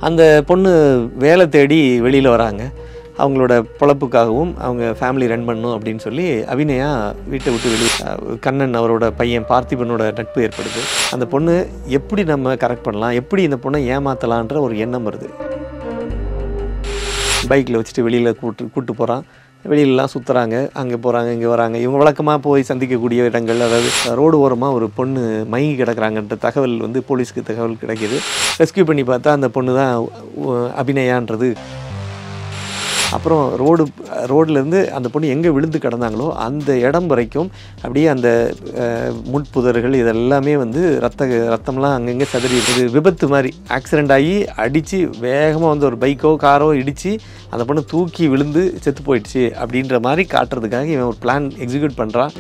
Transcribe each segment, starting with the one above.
அந்த பொண்ணு வேலை தேடி வெளியில் வராங்க அவங்களோட பொழப்புக்காகவும் அவங்க ஃபேமிலி ரன் பண்ணணும் அப்படின்னு சொல்லி அபிநயா வீட்டை விட்டு வெளியே கண்ணன் அவரோட பையன் பார்த்திபனோட நட்பு ஏற்படுது அந்த பொண்ணு எப்படி நம்ம கரெக்ட் பண்ணலாம் எப்படி இந்த பொண்ணை ஏமாத்தலான்ற ஒரு எண்ணம் வருது பைக்கில் வச்சுட்டு வெளியில் கூட்டு கூட்டு போகிறான் வெளியிலலாம் சுற்றுறாங்க அங்கே போகிறாங்க இங்கே வராங்க இவங்க வழக்கமாக போய் சந்திக்கக்கூடிய இடங்கள் அதாவது ரோடு ஓரமாக ஒரு பொண்ணு மயங்கி கிடக்குறாங்கன்ற தகவல் வந்து போலீஸ்க்கு தகவல் கிடைக்கிது ரெஸ்க்யூ பண்ணி பார்த்தா அந்த பொண்ணு தான் உ- அபிநயான்றது அப்புறம் ரோடு ரோட்லேருந்து அந்த பொண்ணு எங்கே விழுந்து கிடந்தாங்களோ அந்த இடம் வரைக்கும் அப்படியே அந்த அஹ், முட்புதர்கள் இதெல்லாமே வந்து ரத்த ரத்தம்லாம் அங்கங்கே சதறி இருக்குது விபத்து மாதிரி ஆக்சிடெண்ட் ஆகி அடித்து வேகமாக வந்து ஒரு பைக்கோ காரோ இடித்து அந்த பொண்ணு தூக்கி விழுந்து செத்து போயிடுச்சு அப்படின்ற மாதிரி காட்டுறதுக்காக இவன் ஒரு பிளான் எக்ஸிக்யூட் பண்ணுறான்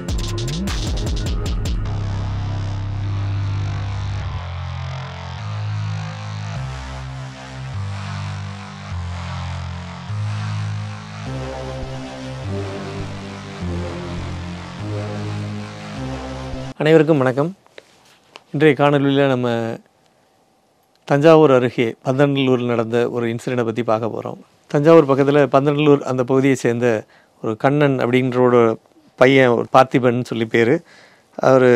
அனைவருக்கும் வணக்கம் இன்றைய காணொலியில் நம்ம தஞ்சாவூர் அருகே பந்தநல்லூரில் நடந்த ஒரு இன்சிடெண்ட்டை பற்றி பார்க்க போகிறோம் தஞ்சாவூர் பக்கத்தில் பந்தநல்லூர் அந்த பகுதியை சேர்ந்த ஒரு கண்ணன் அப்படின்றோட பையன் ஒரு பார்த்திபன் சொல்லி பேர் அவர்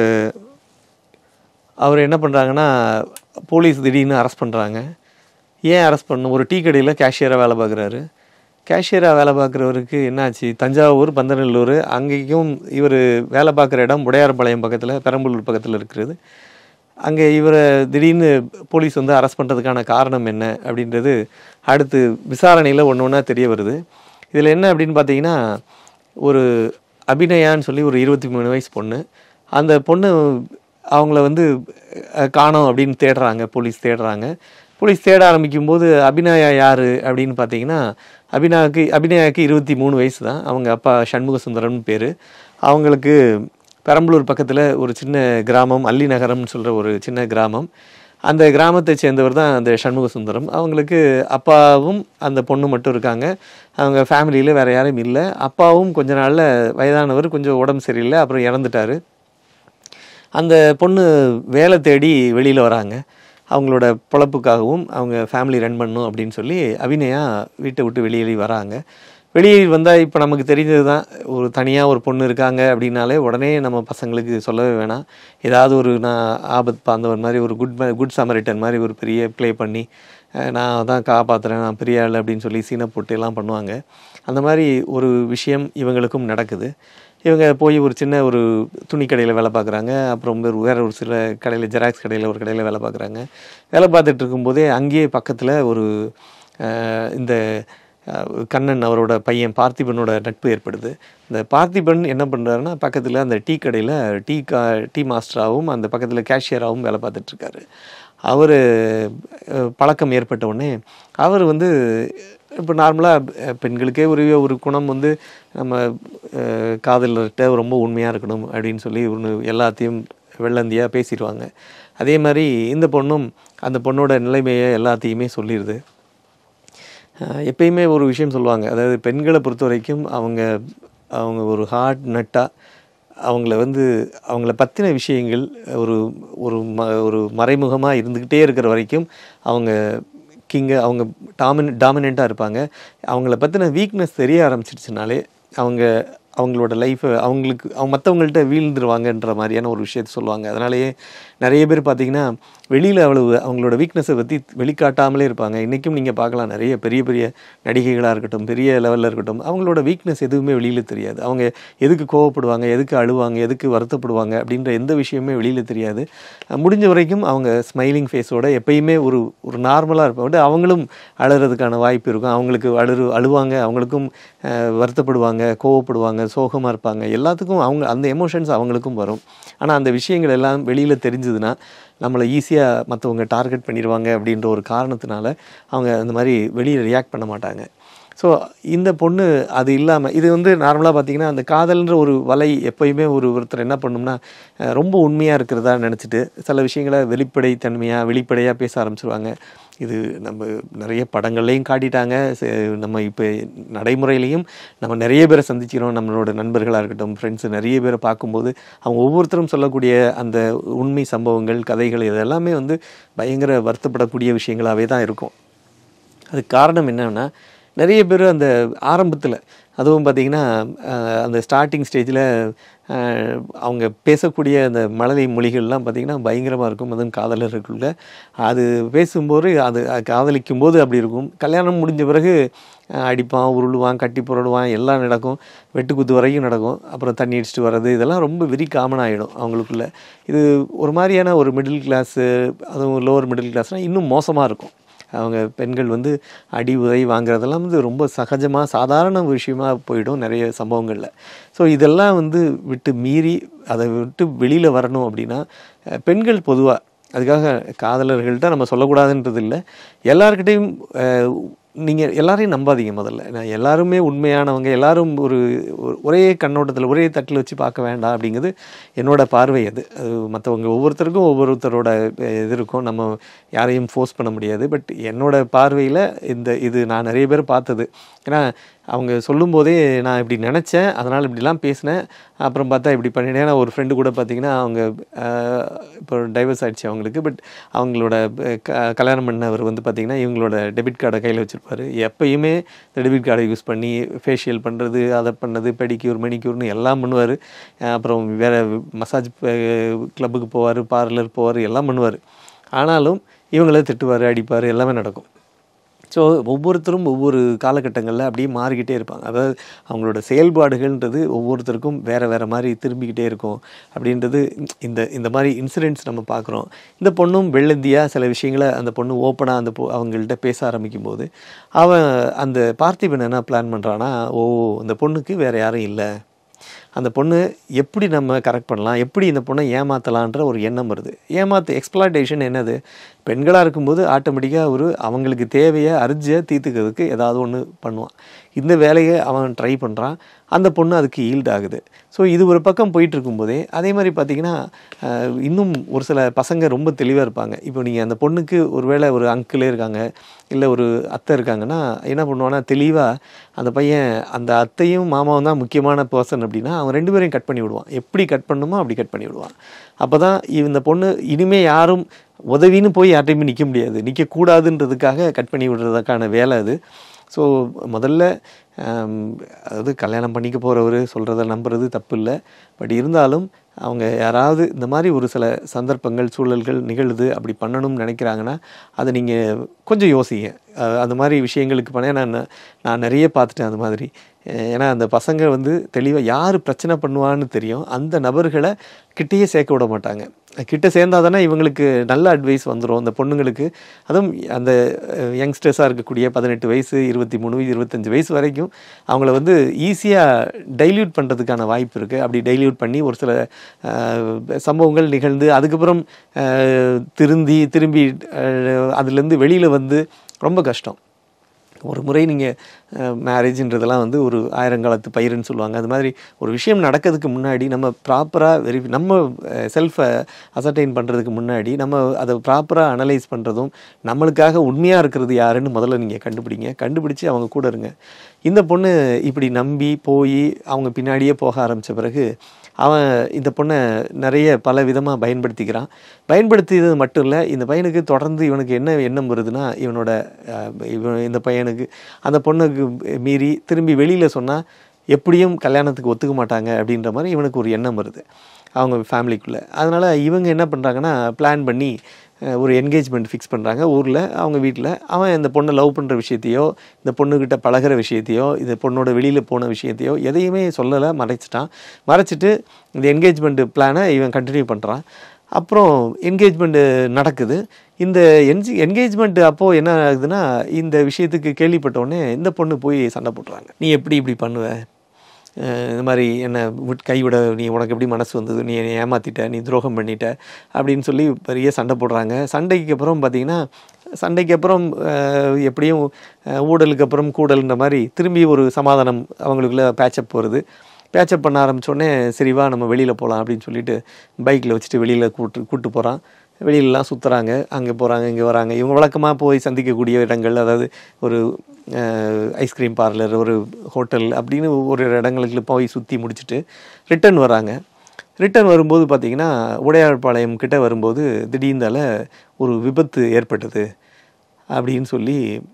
அவர் என்ன பண்ணுறாங்கன்னா போலீஸ் திடீர்னு அரெஸ்ட் பண்ணுறாங்க ஏன் அரெஸ்ட் பண்ணணும் ஒரு டீ கடையில் கேஷியராக வேலை பார்க்குறாரு கேஷியராக வேலை பார்க்குறவருக்கு என்னாச்சு தஞ்சாவூர் பந்தநல்லூர் அங்கேயும் இவர் வேலை பார்க்குற இடம் உடையார்பாளையம் பக்கத்தில் பெரம்பலூர் பக்கத்தில் இருக்கிறது அங்கே இவரை திடீர்னு போலீஸ் வந்து அரெஸ்ட் பண்ணுறதுக்கான காரணம் என்ன அப்படின்றது அடுத்து விசாரணையில் ஒன்று ஒன்றா தெரிய வருது இதில் என்ன அப்படின்னு பார்த்தீங்கன்னா ஒரு அபிநயான்னு சொல்லி ஒரு இருபத்தி மூணு வயசு பொண்ணு அந்த பொண்ணு அவங்கள வந்து அஹ், காணோம் அப்படின்னு தேடுறாங்க போலீஸ் தேடுறாங்க போலீஸ் தேட ஆரம்பிக்கும் போது அபிநயா யார் அப்படின்னு பார்த்தீங்கன்னா அபிநயாவுக்கு அபிநயாவுக்கு இருபத்தி மூணு வயசு தான் அவங்க அப்பா சண்முக சுந்தரம்னு பேர் அவங்களுக்கு பெரம்பலூர் பக்கத்தில் ஒரு சின்ன கிராமம் அல்லி நகரம்னு சொல்கிற ஒரு சின்ன கிராமம் அந்த கிராமத்தை சேர்ந்தவர் தான் அந்த சண்முக சுந்தரம் அவங்களுக்கு அப்பாவும் அந்த பொண்ணு மட்டும் இருக்காங்க அவங்க ஃபேமிலியில் வேறு யாரும் இல்லை அப்பாவும் கொஞ்ச நாளில் வயதானவர் கொஞ்சம் உடம்பு சரியில்லை அப்புறம் இறந்துட்டாரு அந்த பொண்ணு வேலை தேடி வெளியில் வராங்க அவங்களோட பொழப்புக்காகவும் அவங்க ஃபேமிலி ரன் பண்ணணும் அப்படின்னு சொல்லி அபிநயா வீட்டை விட்டு வெளியேறி வராங்க வெளியே வந்தால் இப்போ நமக்கு தெரிஞ்சது தான் ஒரு தனியாக ஒரு பொண்ணு இருக்காங்க அப்படின்னாலே உடனே நம்ம பசங்களுக்கு சொல்லவே வேணாம் ஏதாவது ஒரு நான் ஆபத் பாந்தவர் மாதிரி ஒரு குட் குட் சமரிட்டன் மாதிரி ஒரு பெரிய ப்ளே பண்ணி அஹ், நான் தான் காப்பாற்றுறேன் நான் பெரிய ஆள் அப்படின்னு சொல்லி சீனை போட்டு எல்லாம் பண்ணுவாங்க அந்த மாதிரி ஒரு விஷயம் இவங்களுக்கும் நடக்குது இவங்க போய் ஒரு சின்ன ஒரு துணி கடையில் வேலை பார்க்குறாங்க அப்புறம் ஒரு வேற ஒரு சில கடையில் ஜெராக்ஸ் கடையில் ஒரு கடையில் வேலை பார்க்குறாங்க வேலை பார்த்துட்டு இருக்கும்போதே அங்கேயே பக்கத்தில் ஒரு அஹ், இந்த அஹ், கண்ணன் அவரோட பையன் பார்த்திபனோட நட்பு ஏற்படுது இந்த பார்த்திபன் என்ன பண்ணுறாருன்னா பக்கத்தில் அந்த டீ கடையில் டீ கா டீ மாஸ்டராகவும் அந்த பக்கத்தில் கேஷியராகவும் வேலை பார்த்துட்ருக்காரு அவர் பழக்கம் ஏற்பட்ட உடனே அவர் வந்து இப்போ நார்மலாக பெண்களுக்கே ஒரு ஒரு குணம் வந்து நம்ம அஹ், காதலர்கிட்ட ரொம்ப உண்மையாக இருக்கணும் அப்படின்னு சொல்லி ஒன்று எல்லாத்தையும் வெள்ளந்தியாக பேசிடுவாங்க அதே மாதிரி இந்த பொண்ணும் அந்த பொண்ணோட நிலைமையை எல்லாத்தையுமே சொல்லிடுது அஹ், எப்பயுமே ஒரு விஷயம் சொல்லுவாங்க அதாவது பெண்களை பொறுத்த வரைக்கும் அவங்க அவங்க ஒரு ஹார்ட் நட்டாக அவங்கள வந்து அவங்கள பற்றின விஷயங்கள் ஒரு ஒரு ம ஒரு மறைமுகமாக இருந்துக்கிட்டே இருக்கிற வரைக்கும் அவங்க கிங்க அவங்க டாமின டாமினண்ட்டாக இருப்பாங்க அவங்கள பற்றின வீக்னஸ் தெரிய ஆரம்பிச்சிருச்சுனாலே அவங்க அவங்களோட லைஃப்பை அவங்களுக்கு அவங்க மற்றவங்கள்ட்ட வீழ்ந்துருவாங்கன்ற மாதிரியான ஒரு விஷயத்த சொல்லுவாங்க அதனாலேயே நிறைய பேர் பார்த்தீங்கன்னா வெளியில் அவ்வளவு அவங்களோட வீக்னஸை பற்றி வெளிக்காட்டாமலே இருப்பாங்க இன்றைக்கும் நீங்கள் பார்க்கலாம் நிறைய பெரிய பெரிய நடிகைகளாக இருக்கட்டும் பெரிய லெவலில் இருக்கட்டும் அவங்களோட வீக்னஸ் எதுவுமே வெளியில் தெரியாது அவங்க எதுக்கு கோவப்படுவாங்க எதுக்கு அழுவாங்க எதுக்கு வருத்தப்படுவாங்க அப்படின்ற எந்த விஷயமே வெளியில் தெரியாது அஹ் முடிஞ்ச வரைக்கும் அவங்க ஸ்மைலிங் ஃபேஸோட எப்பயுமே ஒரு ஒரு நார்மலாக இருப்பாங்க அவங்களும் அழுறதுக்கான வாய்ப்பு இருக்கும் அவங்களுக்கு அழுறு அழுவாங்க அவங்களுக்கும் அஹ், வருத்தப்படுவாங்க கோவப்படுவாங்க சோகமாக இருப்பாங்க எல்லாத்துக்கும் அவங்க அந்த எமோஷன்ஸ் அவங்களுக்கும் வரும் ஆனால் அந்த விஷயங்கள் எல்லாம் வெளியில் தெரிஞ்சதுன்னா நம்மளை ஈஸியாக மற்றவங்க டார்கெட் பண்ணிடுவாங்க அப்படின்ற ஒரு காரணத்தினால அவங்க அந்த மாதிரி வெளியே ரியாக்ட் பண்ண மாட்டாங்க ஸோ இந்த பொண்ணு அது இல்லாமல் இது வந்து நார்மலாக பார்த்தீங்கன்னா அந்த காதல்ன்ற ஒரு வலை எப்பயுமே ஒரு ஒருத்தர் என்ன பண்ணும்னா அஹ், ரொம்ப உண்மையாக இருக்கிறதா நினச்சிட்டு சில விஷயங்களை வெளிப்படைத்தன்மையாக வெளிப்படையாக பேச ஆரம்பிச்சிருவாங்க இது நம்ம நிறைய படங்கள்லையும் காட்டிட்டாங்க ச- நம்ம இப்போ நடைமுறையிலையும் நம்ம நிறைய பேரை சந்திக்கிறோம் நம்மளோட நண்பர்களாக இருக்கட்டும் ஃப்ரெண்ட்ஸு நிறைய பேரை பார்க்கும்போது அவங்க ஒவ்வொருத்தரும் சொல்லக்கூடிய அந்த உண்மை சம்பவங்கள் கதைகள் இது எல்லாமே வந்து பயங்கர வருத்தப்படக்கூடிய விஷயங்களாகவே தான் இருக்கும் அதுக்கு காரணம் என்னன்னா நிறைய பேர் அந்த ஆரம்பத்தில் அதுவும் பார்த்திங்கன்னா அஹ், அந்த ஸ்டார்டிங் ஸ்டேஜில் அவங்க பேசக்கூடிய அந்த மழலை மொழிகள்லாம் பார்த்திங்கன்னா பயங்கரமாக இருக்கும் அதுவும் காதலர்களுக்குள்ள அது பேசும்போது அது அது காதலிக்கும் போது அப்படி இருக்கும் கல்யாணம் முடிஞ்ச பிறகு அஹ், அடிப்பான் உருளுவான் கட்டி புரடுவான் எல்லாம் நடக்கும் வெட்டுக்குத்து வரைக்கும் நடக்கும் அப்புறம் தண்ணி அடிச்சிட்டு வர்றது இதெல்லாம் ரொம்ப வெரி காமன் ஆகிடும் அவங்களுக்குள்ள இது ஒரு மாதிரியான ஒரு மிடில் கிளாஸு அதுவும் லோவர் மிடில் கிளாஸ்னால் இன்னும் மோசமாக இருக்கும் அவங்க பெண்கள் வந்து அடி உதை வாங்குறதெல்லாம் வந்து ரொம்ப சகஜமாக சாதாரண விஷயமா போயிடும் நிறைய சம்பவங்களில் ஸோ இதெல்லாம் வந்து விட்டு மீறி அதை விட்டு வெளியில் வரணும் அப்படின்னா அஹ், பெண்கள் பொதுவாக அதுக்காக காதலர்கள்ட்ட நம்ம சொல்லக்கூடாதுன்றது இல்லை எல்லார்கிட்டையும் நீங்கள் எல்லாரையும் நம்பாதீங்க முதல்ல நான் எல்லாருமே உண்மையானவங்க எல்லாரும் ஒரு ஒரு- ஒரே கண்ணோட்டத்தில் ஒரே தட்டில் வச்சு பார்க்க வேண்டாம் அப்படிங்கிறது என்னோட பார்வை அது அது மற்றவங்க ஒவ்வொருத்தருக்கும் ஒவ்வொருத்தரோட அஹ், இது இருக்கும் நம்ம யாரையும் ஃபோர்ஸ் பண்ண முடியாது பட் என்னோட பார்வையில் இந்த இது நான் நிறைய பேர் பார்த்தது ஏன்னா அவங்க சொல்லும்போதே நான் இப்படி நினச்சேன் அதனால் இப்படிலாம் பேசினேன் அப்புறம் பார்த்தா இப்படி பண்ணிட்டேன் ஏன்னா ஒரு ஃப்ரெண்டு கூட பார்த்தீங்கன்னா அவங்க அஹ், இப்போ டைவர்ஸ் ஆயிடுச்சு அவங்களுக்கு பட் அவங்களோட அஹ், க- கல்யாணம் பண்ணவர் வந்து பார்த்தீங்கன்னா இவங்களோட டெபிட் கார்டை கையில் வச்சுருப்பாரு எப்பயுமே இந்த டெபிட் கார்டை யூஸ் பண்ணி ஃபேஷியல் பண்ணுறது அதை பண்ணது பெடிக்யூர் மெனிக்யூர்னு எல்லாம் பண்ணுவார் அப்புறம் வேறு மசாஜ் கிளப்புக்கு போவார் பார்லர் போவார் எல்லாம் பண்ணுவார் ஆனாலும் இவங்கள திட்டுவார் அடிப்பார் எல்லாமே நடக்கும் ஸோ ஒவ்வொருத்தரும் ஒவ்வொரு காலகட்டங்களில் அப்படியே மாறிக்கிட்டே இருப்பாங்க அதாவது அவங்களோட செயல்பாடுகள்ன்றது ஒவ்வொருத்தருக்கும் வேறு வேறு மாதிரி திரும்பிக்கிட்டே இருக்கும் அப்படின்றது இந்த இந்த மாதிரி இன்சிடென்ட்ஸ் நம்ம பார்க்குறோம் இந்த பொண்ணும் வெள்ளந்தியாக சில விஷயங்களை அந்த பொண்ணு ஓப்பனாக அந்த பொ அவங்கள்ட்ட பேச ஆரம்பிக்கும் போது அவன் அந்த பார்த்திபன் என்ன பிளான் பண்ணுறான்னா ஓ அந்த பொண்ணுக்கு வேறு யாரும் இல்லை அந்த பொண்ணு எப்படி நம்ம கரெக்ட் பண்ணலாம் எப்படி இந்த பொண்ணை ஏமாற்றலான்ற ஒரு எண்ணம் வருது ஏமாத்து எக்ஸ்ப்ளாய்டேஷன் என்னது பெண்களாக இருக்கும்போது ஆட்டோமேட்டிக்காக ஒரு அவங்களுக்கு தேவையை அரிஜியை தீர்த்துக்கிறதுக்கு ஏதாவது ஒன்று பண்ணுவான் இந்த வேலையை அவன் ட்ரை பண்ணுறான் அந்த பொண்ணு அதுக்கு ஈல்ட் ஆகுது ஸோ இது ஒரு பக்கம் போயிட்டு இருக்கும்போதே அதே மாதிரி பார்த்தீங்கன்னா அஹ், இன்னும் ஒரு சில பசங்க ரொம்ப தெளிவாக இருப்பாங்க இப்போ நீங்கள் அந்த பொண்ணுக்கு ஒருவேளை ஒரு அங்கிளே இருக்காங்க இல்லை ஒரு அத்தை இருக்காங்கன்னா என்ன பண்ணுவான்னா தெளிவாக அந்த பையன் அந்த அத்தையும் மாமாவும் தான் முக்கியமான பர்சன் அப்படின்னா அவன் ரெண்டு பேரையும் கட் பண்ணி விடுவான் எப்படி கட் பண்ணணுமோ அப்படி கட் பண்ணி விடுவான் அப்போ தான் இந்த பொண்ணு இனிமே யாரும் உதவின்னு போய் யார்ட்டையுமே நிற்க முடியாது நிற்கக்கூடாதுன்றதுக்காக கட் பண்ணி விடுறதுக்கான வேலை அது ஸோ முதல்ல ஆம், அதாவது கல்யாணம் பண்ணிக்க போகிறவர் சொல்கிறத நம்புறது தப்பு இல்லை பட் இருந்தாலும் அவங்க யாராவது இந்த மாதிரி ஒரு சில சந்தர்ப்பங்கள் சூழல்கள் நிகழுது அப்படி பண்ணணும்னு நினைக்கிறாங்கன்னா அதை நீங்கள் கொஞ்சம் யோசிங்க அஹ் அந்த மாதிரி விஷயங்களுக்கு பண்ண நான் நான் நிறைய பார்த்துட்டேன் அந்த மாதிரி அஹ் ஏன்னா அந்த பசங்க வந்து தெளிவாக யார் பிரச்சனை பண்ணுவான்னு தெரியும் அந்த நபர்களை கிட்டேயே சேர்க்க விட மாட்டாங்க கிட்ட சேர்ந்தா தானே இவங்களுக்கு நல்ல அட்வைஸ் வந்துடும் அந்த பொண்ணுங்களுக்கு அதுவும் அந்த யங்ஸ்டர்ஸாக இருக்கக்கூடிய பதினெட்டு வயசு இருபத்தி மூணு இருபத்தஞ்சு வயசு வரைக்கும் அவங்கள வந்து ஈஸியாக டைல்யூட் பண்ணுறதுக்கான வாய்ப்பு இருக்குது அப்படி டைல்யூட் பண்ணி ஒரு சில அஹ், சம்பவங்கள் நிகழ்ந்து அதுக்கப்புறம் அஹ், திருந்தி திரும்பி அஹ், அதுலேருந்து வெளியில் வந்து ரொம்ப கஷ்டம் ஒரு முறை நீங்கள் மேரேஜ்ன்றதெல்லாம் வந்து ஒரு ஆயிரங்காலத்து பயிருன்னு சொல்லுவாங்க அது மாதிரி ஒரு விஷயம் நடக்கிறதுக்கு முன்னாடி நம்ம ப்ராப்பராக வெரி நம்ம செல்ஃபை அசர்டைன் பண்ணுறதுக்கு முன்னாடி நம்ம அதை ப்ராப்பராக அனலைஸ் பண்ணுறதும் நம்மளுக்காக உண்மையாக இருக்கிறது யாருன்னு முதல்ல நீங்கள் கண்டுபிடிங்க கண்டுபிடிச்சு அவங்க கூட இருங்க இந்த பொண்ணு இப்படி நம்பி போய் அவங்க பின்னாடியே போக ஆரம்பித்த பிறகு அவன் இந்த பொண்ணை நிறைய பல விதமாக பயன்படுத்திக்கிறான் பயன்படுத்தியது மட்டும் இல்லை இந்த பையனுக்கு தொடர்ந்து இவனுக்கு என்ன எண்ணம் வருதுன்னா இவனோட அஹ், இவன் இந்த பையனுக்கு அந்த பொண்ணுக்கு மீறி திரும்பி வெளியில் சொன்னால் எப்படியும் கல்யாணத்துக்கு ஒத்துக்க மாட்டாங்க அப்படின்ற மாதிரி இவனுக்கு ஒரு எண்ணம் வருது அவங்க ஃபேமிலிக்குள்ளே அதனால் இவங்க என்ன பண்ணுறாங்கன்னா பிளான் பண்ணி அஹ், ஒரு என்கேஜ்மெண்ட் ஃபிக்ஸ் பண்ணுறாங்க ஊரில் அவங்க வீட்டில் அவன் இந்த பொண்ணை லவ் பண்ணுற விஷயத்தையோ இந்த பொண்ணுக்கிட்ட பழகுற விஷயத்தையோ இந்த பொண்ணோட வெளியில் போன விஷயத்தையோ எதையுமே சொல்லலை மறைச்சிட்டான் மறைச்சிட்டு இந்த என்கேஜ்மெண்ட் பிளானை இவன் கண்டினியூ பண்ணுறான் அப்புறம் என்கேஜ்மெண்ட்டு நடக்குது இந்த என்ஜி என்கேஜ்மெண்ட் அப்போது என்ன ஆகுதுன்னா இந்த விஷயத்துக்கு கேள்விப்பட்ட உடனே இந்த பொண்ணு போய் சண்டை போட்டுறாங்க நீ எப்படி இப்படி பண்ணுவ அஹ் இந்த மாதிரி என்ன விட் கைவிட நீ உனக்கு எப்படி மனசு வந்தது நீ என்னை ஏமாத்திட்ட நீ துரோகம் பண்ணிட்ட அப்படின்னு சொல்லி பெரிய சண்டை போடுறாங்க சண்டைக்கு அப்புறம் பார்த்தீங்கன்னா சண்டைக்கு அப்புறம் அஹ், எப்படியும் அஹ், ஊடலுக்கு அப்புறம் கூடல்ன்ற மாதிரி திரும்பி ஒரு சமாதானம் அவங்களுக்குள்ள பேச்சப் போகிறது பேச்சப் பண்ண ஆரம்பித்தோடனே சரி வா நம்ம வெளியில் போகலாம் அப்படின்னு சொல்லிட்டு பைக்கில் வச்சுட்டு வெளியில் கூட்டு கூட்டு போகிறான் வெளியிலலாம் சுற்றுறாங்க அங்கே போகிறாங்க இங்கே வராங்க இவங்க வழக்கமாக போய் சந்திக்கக்கூடிய இடங்கள் அதாவது ஒரு ஐஸ்கிரீம் பார்லர் ஒரு ஹோட்டல் அப்படின்னு ஒரு இடங்களுக்கு போய் சுற்றி முடிச்சுட்டு ரிட்டர்ன் வராங்க ரிட்டர்ன் வரும்போது பார்த்தீங்கன்னா உடையார்பாளையம் கிட்ட வரும்போது திடீர்ந்தால ஒரு விபத்து ஏற்பட்டது அப்படின்னு சொல்லி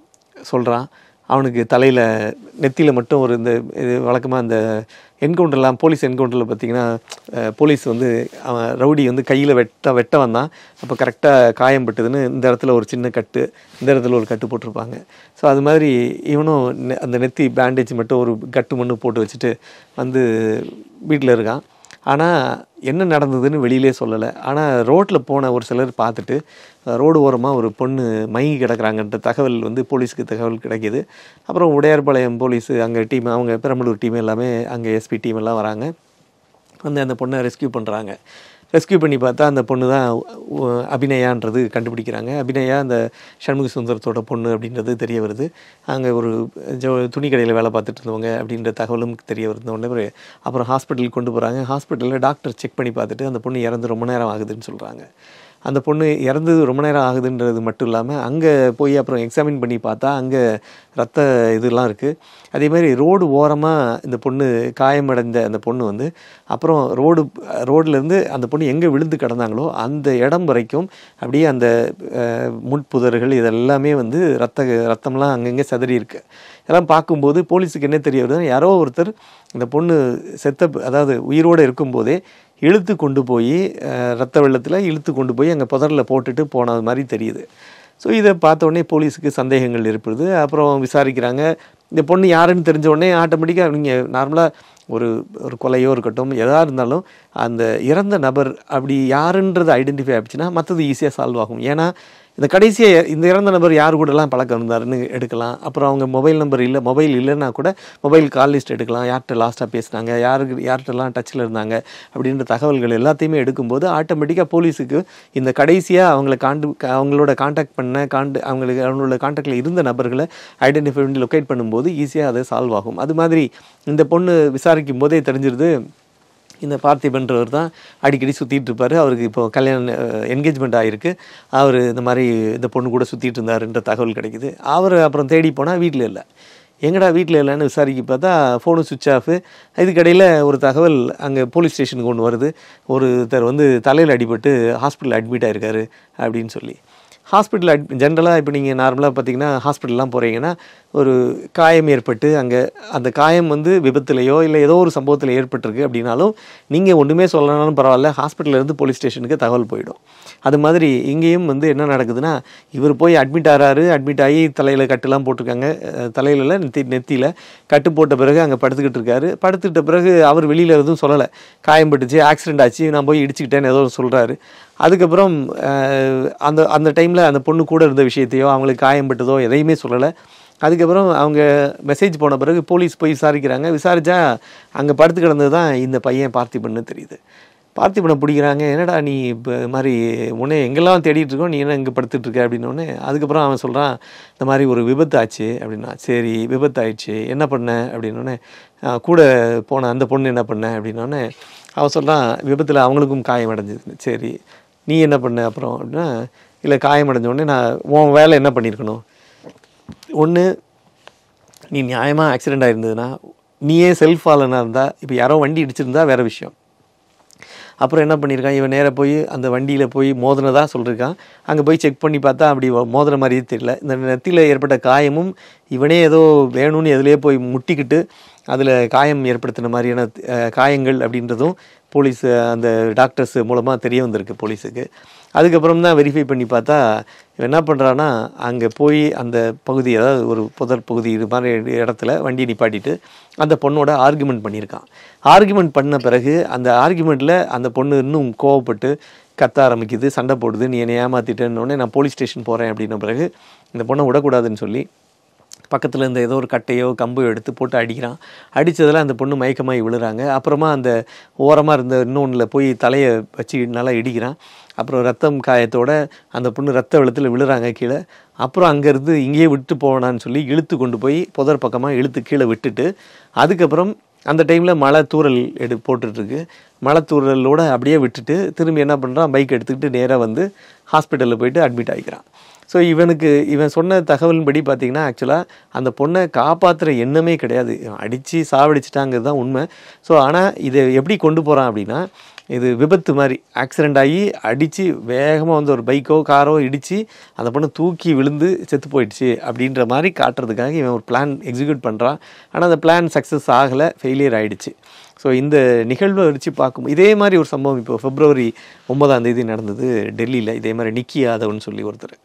சொல்கிறான் அவனுக்கு தலையில் நெத்தியில் மட்டும் ஒரு இந்த இது வழக்கமாக இந்த என்கவுண்டர்லாம் போலீஸ் என்கவுண்டரில் பார்த்தீங்கன்னா அஹ், போலீஸ் வந்து அவன் ரவுடி வந்து கையில் வெட்ட வெட்ட வந்தான் அப்போ கரெக்டாக காயம் பட்டுதுன்னு இந்த இடத்துல ஒரு சின்ன கட்டு இந்த இடத்துல ஒரு கட்டு போட்டிருப்பாங்க ஸோ அது மாதிரி இவனும் நெ- அந்த நெத்தி பேண்டேஜ் மட்டும் ஒரு கட்டு மண்ணு போட்டு வச்சுட்டு வந்து வீட்டில் இருக்கான் ஆனால் என்ன நடந்ததுன்னு வெளியிலே சொல்லலை ஆனால் ரோட்டில் போன ஒரு சிலர் பார்த்துட்டு ரோடு ஓரமாக ஒரு பொண்ணு மயங்கி கிடக்குறாங்கன்ற தகவல் வந்து போலீஸுக்கு தகவல் கிடைக்கிது அப்புறம் உடையார்பாளையம் போலீஸ் அங்கே டீம் அவங்க பெரம்பலூர் டீம் எல்லாமே அங்கே எஸ்பி டீம் எல்லாம் வராங்க வந்து அந்த பொண்ணை ரெஸ்க்யூ பண்ணுறாங்க ரெஸ்க்யூ பண்ணி பார்த்தா அந்த பொண்ணு தான் உ- அபிநயான்றது கண்டுபிடிக்கிறாங்க அபிநயா அந்த சண்முக சுந்தரத்தோட பொண்ணு அப்படின்றது தெரிய வருது அங்கே ஒரு ஜோ துணி கடையில் வேலை பார்த்துட்டு இருந்தவங்க அப்படின்ற தகவலும் தெரிய வருது உடனே ஒரு- அப்புறம் ஹாஸ்பிட்டலுக்கு கொண்டு போகிறாங்க ஹாஸ்பிட்டலில் டாக்டர் செக் பண்ணி பார்த்துட்டு அந்த பொண்ணு இறந்து ரொம்ப நேரம் ஆகுதுன்னு சொல்கிறாங்க அந்த பொண்ணு இறந்து ரொம்ப நேரம் ஆகுதுன்றது மட்டும் இல்லாமல் அங்கே போய் அப்புறம் எக்ஸாமின் பண்ணி பார்த்தா அங்கே ரத்த இதெல்லாம் இருக்குது அதே மாதிரி ரோடு ஓரமாக இந்த பொண்ணு காயமடைந்த அந்த பொண்ணு வந்து அப்புறம் ரோடு ரோட்லேருந்து அந்த பொண்ணு எங்கே விழுந்து கிடந்தாங்களோ அந்த இடம் வரைக்கும் அப்படியே அந்த அஹ், முட்புதர்கள் இதெல்லாமே வந்து ரத்த ரத்தம்லாம் அங்கங்கே சிதறி இருக்கு இதெல்லாம் பார்க்கும்போது போலீஸுக்கு என்ன தெரிய வருதுன்னா யாரோ ஒருத்தர் இந்த பொண்ணு செத்த அதாவது உயிரோடு இருக்கும்போதே இழுத்து கொண்டு போய் அஹ், ரத்த வெள்ளத்தில் இழுத்து கொண்டு போய் அங்கே புதரில் போட்டுட்டு போனது மாதிரி தெரியுது ஸோ இதை பார்த்த உடனே போலீஸுக்கு சந்தேகங்கள் ஏற்படுது அப்புறம் விசாரிக்கிறாங்க இந்த பொண்ணு யாருன்னு தெரிஞ்ச உடனே ஆட்டோமேட்டிக்காக நீங்கள் நார்மலாக ஒரு ஒரு கொலையோ இருக்கட்டும் எதா இருந்தாலும் அந்த இறந்த நபர் அப்படி யாருன்றது ஐடென்டிஃபை ஆகிடுச்சுன்னா மற்றது ஈஸியாக சால்வ் ஆகும் ஏன்னா இந்த கடைசியாக இந்த இறந்த நபர் யார் கூடலாம் பழக்கம் இருந்தாருன்னு எடுக்கலாம் அப்புறம் அவங்க மொபைல் நம்பர் இல்லை மொபைல் இல்லைன்னா கூட மொபைல் கால் லிஸ்ட் எடுக்கலாம் யார்கிட்ட லாஸ்ட்டாக பேசுனாங்க யாருக்கு யார்கிட்டலாம் டச்சில் இருந்தாங்க அப்படின்ற தகவல்கள் எல்லாத்தையுமே எடுக்கும்போது ஆட்டோமேட்டிக்காக போலீஸுக்கு இந்த கடைசியாக அவங்கள காண்டு அவங்களோட காண்டாக்ட் பண்ண காண்டு அவங்களுக்கு அவங்களோட காண்டாக்டில் இருந்த நபர்களை ஐடென்டிஃபை பண்ணி லொக்கேட் பண்ணும்போது ஈஸியாக அது சால்வ் ஆகும் அது மாதிரி இந்த பொண்ணு விசாரிக்கும் போதே தெரிஞ்சிருது இந்த பார்த்திபன்றவர் தான் அடிக்கடி சுற்றிட்டு இருப்பார் அவருக்கு இப்போ கல்யாணம் என்கேஜ்மெண்ட் ஆகிருக்கு அவர் இந்த மாதிரி இந்த பொண்ணு கூட சுற்றிட்டு இருந்தாருன்ற தகவல் கிடைக்குது அவர் அப்புறம் தேடி போனால் வீட்டில் இல்லை எங்கடா வீட்டில் இல்லைன்னு விசாரிக்க பார்த்தா ஃபோனு சுவிட்ச் ஆஃபு இதுக்கடையில் ஒரு தகவல் அங்கே போலீஸ் ஸ்டேஷனுக்கு ஒன்று வருது ஒருத்தர் வந்து தலையில் அடிபட்டு ஹாஸ்பிட்டல் அட்மிட் ஆயிருக்காரு அப்படின்னு சொல்லி ஹாஸ்பிட்டல் அட் ஜென்ரலாக இப்போ நீங்கள் நார்மலாக பார்த்தீங்கன்னா ஹாஸ்பிட்டல்லாம் போகிறீங்கன்னா ஒரு காயம் ஏற்பட்டு அங்கே அந்த காயம் வந்து விபத்துலையோ இல்லை ஏதோ ஒரு சம்பவத்தில் ஏற்பட்டிருக்கு அப்படின்னாலும் நீங்கள் ஒன்றுமே சொல்லனாலும் பரவாயில்ல ஹாஸ்பிட்டல்ல இருந்து போலீஸ் ஸ்டேஷனுக்கு தகவல் போயிடும் அது மாதிரி இங்கேயும் வந்து என்ன நடக்குதுன்னா இவர் போய் அட்மிட் ஆகிறாரு அட்மிட் ஆகி தலையில் கட்டுலாம் போட்டிருக்காங்க அஹ் தலையில நெத்தி நெத்தியில் கட்டு போட்ட பிறகு அங்கே படுத்துக்கிட்டு இருக்காரு படுத்துக்கிட்ட பிறகு அவர் வெளியில் எதுவும் சொல்லலை காயம் பட்டுச்சு ஆக்சிடென்ட் ஆச்சு நான் போய் இடிச்சுக்கிட்டேன்னு ஏதோ சொல்கிறாரு அதுக்கப்புறம் அஹ், அந்த அந்த டைமில் அந்த பொண்ணு கூட இருந்த விஷயத்தையோ அவங்களுக்கு காயம் பட்டதோ எதையுமே சொல்லலை அதுக்கப்புறம் அவங்க மெசேஜ் போன பிறகு போலீஸ் போய் விசாரிக்கிறாங்க விசாரிச்சா அங்கே படுத்து கிடந்தது தான் இந்த பையன் பார்த்திபன்னு தெரியுது பார்த்திபனை பிடிக்கிறாங்க என்னடா நீ இப்போ இது மாதிரி உன்னை எங்கெல்லாம் தேடிட்டு இருக்கோம் நீ என்ன இங்கே படுத்துட்டு இருக்க அப்படின்னோடனே அதுக்கப்புறம் அவன் சொல்கிறான் இந்த மாதிரி ஒரு விபத்து ஆச்சு அப்படின்னா சரி விபத்து ஆயிடுச்சு என்ன பண்ண அப்படின்னோடனே "ஆஹ், கூட போன அந்த பொண்ணு என்ன பண்ண அப்படின்னோடனே அவன் சொல்கிறான் விபத்தில் அவங்களுக்கும் காயம் அடைஞ்சது சரி நீ என்ன பண்ண அப்புறம் அப்படின்னா இல்லை காயம் அடைஞ்ச உடனே நான் உன் வேலை என்ன பண்ணியிருக்கணும் ஒன்று நீ நியாயமாக ஆக்சிடெண்ட் ஆயிருந்ததுன்னா நீயே செல்ஃப் ஃபாலனாக இருந்தால் இப்போ யாரோ வண்டி இடிச்சிருந்தா வேற விஷயம் அப்புறம் என்ன பண்ணியிருக்கான் இவன் நேராக போய் அந்த வண்டியில் போய் மோதினதா சொல்லியிருக்கான் அங்கே போய் செக் பண்ணி பார்த்தா அப்படி வ- மோதின மாதிரியே தெரியல இந்த நெத்தியில் ஏற்பட்ட காயமும் இவனே ஏதோ வேணும்னு எதுலேயே போய் முட்டிக்கிட்டு அதில் காயம் ஏற்படுத்தின மாதிரியான அஹ், காயங்கள் அப்படின்றதும் போலீஸ் அந்த டாக்டர்ஸ் மூலமாக தெரிய வந்திருக்கு போலீஸுக்கு அதுக்கப்புறம் தான் வெரிஃபை பண்ணி பார்த்தா இவன் என்ன பண்ணுறான்னா அங்கே போய் அந்த பகுதி அதாவது ஒரு புதர் பகுதி இது மாதிரி இடத்துல வண்டியை நிப்பாட்டிட்டு அந்த பொண்ணோட ஆர்குமெண்ட் பண்ணியிருக்கான் ஆர்குமெண்ட் பண்ண பிறகு அந்த ஆர்குமெண்ட்டில் அந்த பொண்ணு இன்னும் கோவப்பட்டு கத்த ஆரம்பிக்குது சண்டை போடுது நீ என்னை ஏமாத்திட்டேன்னு உடனே நான் போலீஸ் ஸ்டேஷன் போகிறேன் அப்படின்ன பிறகு இந்த பொண்ணை விடக்கூடாதுன்னு சொல்லி பக்கத்தில் இருந்த ஏதோ ஒரு கட்டையோ கம்பையோ எடுத்து போட்டு அடிக்கிறான் அடித்ததில் அந்த பொண்ணு மயக்கமாகி விழுறாங்க அப்புறமா அந்த ஓரமாக இருந்த இன்னொன்றில் போய் தலையை வச்சு நல்லா இடிக்கிறான் அப்புறம் ரத்தம் காயத்தோட அந்த பொண்ணு ரத்த வெள்ளத்தில் விழுறாங்க கீழே அப்புறம் அங்கேருந்து இங்கேயே விட்டு போனான்னு சொல்லி இழுத்து கொண்டு போய் புதர் பக்கமாக இழுத்து கீழே விட்டுட்டு அதுக்கப்புறம் அந்த டைமில் மழை தூறல் எடு போட்டுட்ருக்கு மழை தூறலோட அப்படியே விட்டுட்டு திரும்பி என்ன பண்ணுறான் பைக் எடுத்துக்கிட்டு நேராக வந்து ஹாஸ்பிட்டலில் போயிட்டு அட்மிட் ஆகிக்கிறான் ஸோ இவனுக்கு இவன் சொன்ன தகவலின்படி பார்த்தீங்கன்னா ஆக்சுவலாக அந்த பொண்ணை காப்பாற்றுற எண்ணமே கிடையாது அடித்து சாவடிச்சிட்டாங்கிறது தான் உண்மை ஸோ ஆனால் இதை எப்படி கொண்டு போகிறான் அப்படின்னா இது விபத்து மாதிரி ஆக்சிடெண்ட் ஆகி அடித்து வேகமாக வந்து ஒரு பைக்கோ காரோ இடித்து அந்த பொண்ணு தூக்கி விழுந்து செத்து போயிடுச்சு அப்படின்ற மாதிரி காட்டுறதுக்காக இவன் ஒரு பிளான் எக்ஸிக்யூட் பண்ணுறான் ஆனால் அந்த பிளான் சக்ஸஸ் ஆகலை ஃபெயிலியர் ஆயிடுச்சு ஸோ இந்த நிகழ்வை வச்சு பார்க்கும் இதே மாதிரி ஒரு சம்பவம் இப்போ பிப்ரவரி ஒன்பதாம் தேதி நடந்தது டெல்லியில் இதே மாதிரி நிக்கி யாதவ்னு சொல்லி ஒருத்தர்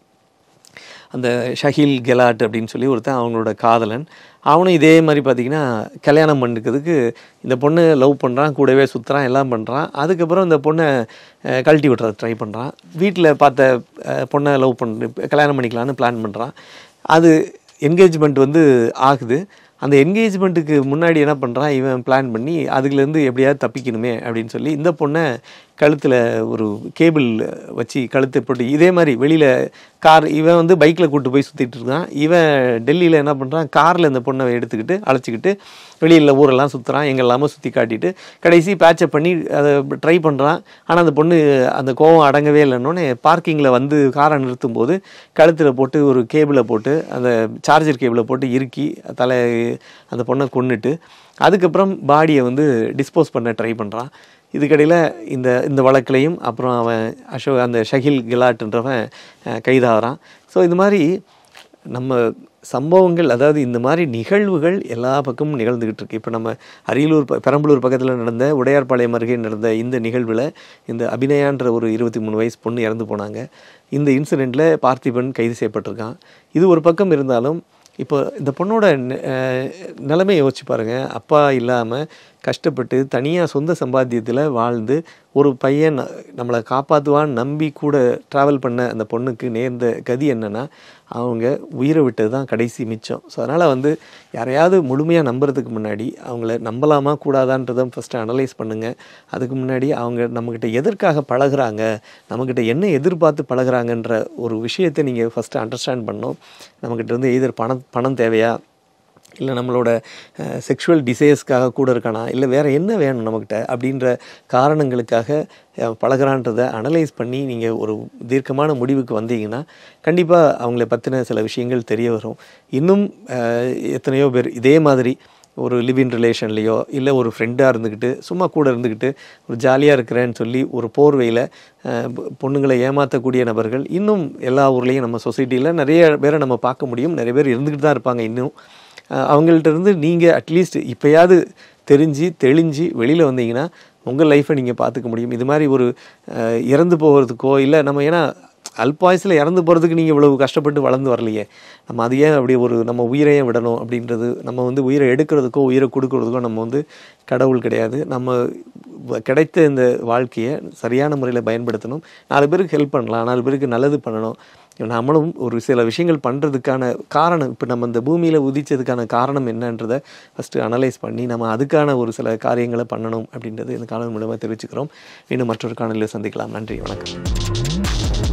அந்த ஷஹீல் கெலாட் அப்படின்னு சொல்லி ஒருத்தன் அவங்களோட காதலன் அவனும் இதே மாதிரி பார்த்தீங்கன்னா கல்யாணம் பண்ணிக்கிறதுக்கு இந்த பொண்ணு லவ் பண்ணுறான் கூடவே சுற்றுறான் எல்லாம் பண்ணுறான் அதுக்கப்புறம் இந்த பொண்ணை அஹ், கழட்டி விட்டுறது ட்ரை பண்ணுறான் வீட்டில் பார்த்த அஹ், பொண்ணை லவ் பண்ணி கல்யாணம் பண்ணிக்கலான்னு பிளான் பண்ணுறான் அது என்கேஜ்மெண்ட் வந்து ஆகுது அந்த என்கேஜ்மெண்ட்டுக்கு முன்னாடி என்ன பண்ணுறான் இவன் பிளான் பண்ணி அதுலேருந்து எப்படியாவது தப்பிக்கணுமே அப்படின்னு சொல்லி இந்த பொண்ணை கழுத்தில் ஒரு கேபிள் வச்சு கழுத்தை போட்டு இதே மாதிரி வெளியில் கார் இவன் வந்து பைக்கில் கூட்டு போய் சுற்றிட்டு இருக்கான் இவன் டெல்லியில் என்ன பண்ணுறான் காரில் இந்த பொண்ணை எடுத்துக்கிட்டு அழைச்சிக்கிட்டு வெளியில் ஊரெல்லாம் சுற்றுறான் எங்கெல்லாமோ சுற்றி காட்டிட்டு கடைசி பேட்சப் பண்ணி அதை ட்ரை பண்ணுறான் ஆனால் அந்த பொண்ணு அந்த கோவம் அடங்கவே இல்லைன்னொன்னே பார்க்கிங்கில் வந்து காரை நிறுத்தும் போது கழுத்தில் போட்டு ஒரு கேபிளை போட்டு அந்த சார்ஜர் கேபிளை போட்டு இறுக்கி தலை அந்த பொண்ணை கொன்னுட்டு அதுக்கப்புறம் பாடியை வந்து டிஸ்போஸ் பண்ண ட்ரை பண்ணுறான் இதுக்கடையில் இந்த இந்த வழக்குலையும் அப்புறம் அவன் அசோக் அந்த ஷகில் கிலாட்ன்றவன் அஹ், கைதாகிறான் ஸோ இது மாதிரி நம்ம சம்பவங்கள் அதாவது இந்த மாதிரி நிகழ்வுகள் எல்லா பக்கமும் நிகழ்ந்துக்கிட்டு இருக்கு இப்போ நம்ம அரியலூர் ப- பெரம்பலூர் பக்கத்தில் நடந்த உடையார்பாளையம் அருகே நடந்த இந்த நிகழ்வில் இந்த அபிநயான்ற ஒரு இருபத்தி மூணு வயசு பொண்ணு இறந்து போனாங்க இந்த இன்சிடெண்ட்டில் பார்த்திபன் கைது செய்யப்பட்டிருக்கான் இது ஒரு பக்கம் இருந்தாலும் இப்போ இந்த பொண்ணோட நெ- அஹ் நிலைமையை யோசிச்சு பாருங்க அப்பா இல்லாமல் கஷ்டப்பட்டு தனியாக சொந்த சம்பாத்தியத்தில் வாழ்ந்து ஒரு பையன் ந- நம்மளை காப்பாற்றுவான்னு நம்பி கூட ட்ராவல் பண்ண அந்த பொண்ணுக்கு நேர்ந்த கதி என்னன்னா அவங்க உயிரை விட்டது தான் கடைசி மிச்சம் ஸோ அதனால் வந்து யாரையாவது முழுமையாக நம்புறதுக்கு முன்னாடி அவங்கள நம்பலாமா கூடாதான்றதை ஃபஸ்ட்டு அனலைஸ் பண்ணுங்கள் அதுக்கு முன்னாடி அவங்க நம்மக்கிட்ட எதற்காக பழகுறாங்க நம்மக்கிட்ட என்ன எதிர்பார்த்து பழகுறாங்கன்ற ஒரு விஷயத்தை நீங்கள் ஃபஸ்ட்டு அண்டர்ஸ்டாண்ட் பண்ணணும் நம்மக்கிட்ட இருந்து எய்தர் பணம் பணம் தேவையா இல்லை நம்மளோட செக்ஷுவல் டிசைர்ஸ்க்காக கூட இருக்கானா இல்லை வேறு என்ன வேணும் நம்மக்கிட்ட அப்படின்ற காரணங்களுக்காக அஹ், பழகுறான்றதை அனலைஸ் பண்ணி நீங்கள் ஒரு தீர்க்கமான முடிவுக்கு வந்தீங்கன்னா கண்டிப்பாக அவங்கள பற்றின சில விஷயங்கள் தெரிய வரும் இன்னும் அஹ், எத்தனையோ பேர் இதே மாதிரி ஒரு லிவின் ரிலேஷன்லேயோ இல்லை ஒரு ஃப்ரெண்டாக இருந்துக்கிட்டு சும்மா கூட இருந்துக்கிட்டு ஒரு ஜாலியாக இருக்கிறேன்னு சொல்லி ஒரு போர்வையில் பொண்ணுங்களை ஏமாற்றக்கூடிய நபர்கள் இன்னும் எல்லா ஊர்லேயும் நம்ம சொசைட்டியில் நிறைய பேரை நம்ம பார்க்க முடியும் நிறைய பேர் இருந்துக்கிட்டு தான் இருப்பாங்க இன்னும் அஹ் அவங்கள்ட்ட இருந்து நீங்கள் அட்லீஸ்ட் இப்போயாவது தெரிஞ்சு தெளிஞ்சு வெளியில் வந்தீங்கன்னா உங்கள் லைஃப்பை நீங்கள் பார்த்துக்க முடியும் இது மாதிரி ஒரு அஹ், இறந்து போகிறதுக்கோ இல்லை நம்ம ஏன்னா அல்பாயுசில் இறந்து போகிறதுக்கு நீங்கள் இவ்வளவு கஷ்டப்பட்டு வளர்ந்து வரலையே நம்ம அது ஏன் அப்படி ஒரு நம்ம உயிரையே விடணும் அப்படின்றது நம்ம வந்து உயிரை எடுக்கிறதுக்கோ உயிரை கொடுக்கறதுக்கோ நம்ம வந்து கடவுள் கிடையாது நம்ம வ- கிடைத்த இந்த வாழ்க்கையை சரியான முறையில் பயன்படுத்தணும் நாலு பேருக்கு ஹெல்ப் பண்ணலாம் நாலு பேருக்கு நல்லது பண்ணணும் நம்மளும் ஒரு சில விஷயங்கள் பண்ணுறதுக்கான காரணம் இப்போ நம்ம இந்த பூமியில் உதிச்சதுக்கான காரணம் என்னன்றதை ஃபஸ்ட்டு அனலைஸ் பண்ணி நம்ம அதுக்கான ஒரு சில காரியங்களை பண்ணணும் அப்படின்றது இந்த காலம் மூலமாக தெரிவிச்சுக்கிறோம் இன்னும் மற்றொரு காணொலியில் சந்திக்கலாம் நன்றி வணக்கம்